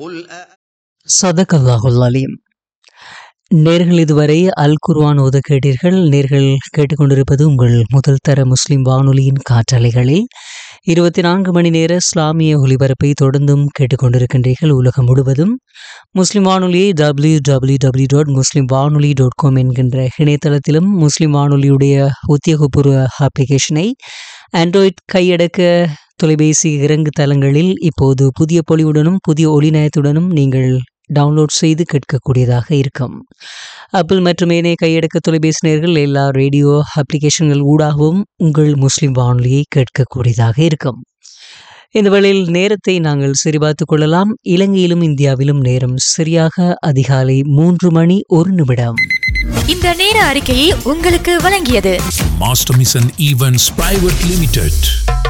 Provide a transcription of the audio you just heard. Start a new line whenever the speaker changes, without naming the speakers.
قل أ...
சதகல்லாஹுல் அலீம் நேர்கள் இதுவரை அல் குர்ஆன் ஓத கேட்டீர்கள் நேர்கள் கேட்டுக்கொண்டிருப்பது உங்கள் முதல் தர முஸ்லிம் வானொலியின் காற்றலைகளில் இருபத்தி நான்கு மணி நேர இஸ்லாமிய ஒலிபரப்பை தொடர்ந்தும் கேட்டுக்கொண்டிருக்கின்றீர்கள் உலகம் முழுவதும் முஸ்லிம் வானொலியை W W W dot Muslim வானொலி டாட் காம் என்கின்ற இணையதளத்திலும் முஸ்லிம் வானொலியுடைய உத்தியோகபூர்வ அப்ளிகேஷனை ஆண்ட்ராய்ட் கையடக்க தொலைபேசி இறங்கு தளங்களில் இப்போது புதிய பொலிவுடனும் புதிய ஒளிநயத்துடனும் நீங்கள் டவுன்லோட் செய்து கேட்கக்கூடியதாக இருக்கும் ஆப்பிள் மற்றும் ஏனைய கையடக்க தொலைபேசி நேர்கள் எல்லா ரேடியோ அப்ளிகேஷன்கள் ஊடாகவும் உங்கள் முஸ்லிம் வானொலியை கேட்கக்கூடியதாக இருக்கும் இந்த வேளையில் நேரத்தை நாங்கள் சரிபார்த்து கொள்ளலாம் இலங்கையிலும் இந்தியாவிலும் நேரம் சரியாக அதிகாலை மூன்று மணி ஒரு நிமிடம்
இந்த நேர அறிக்கையை உங்களுக்கு வழங்கியது
Master Mission Events Private Limited.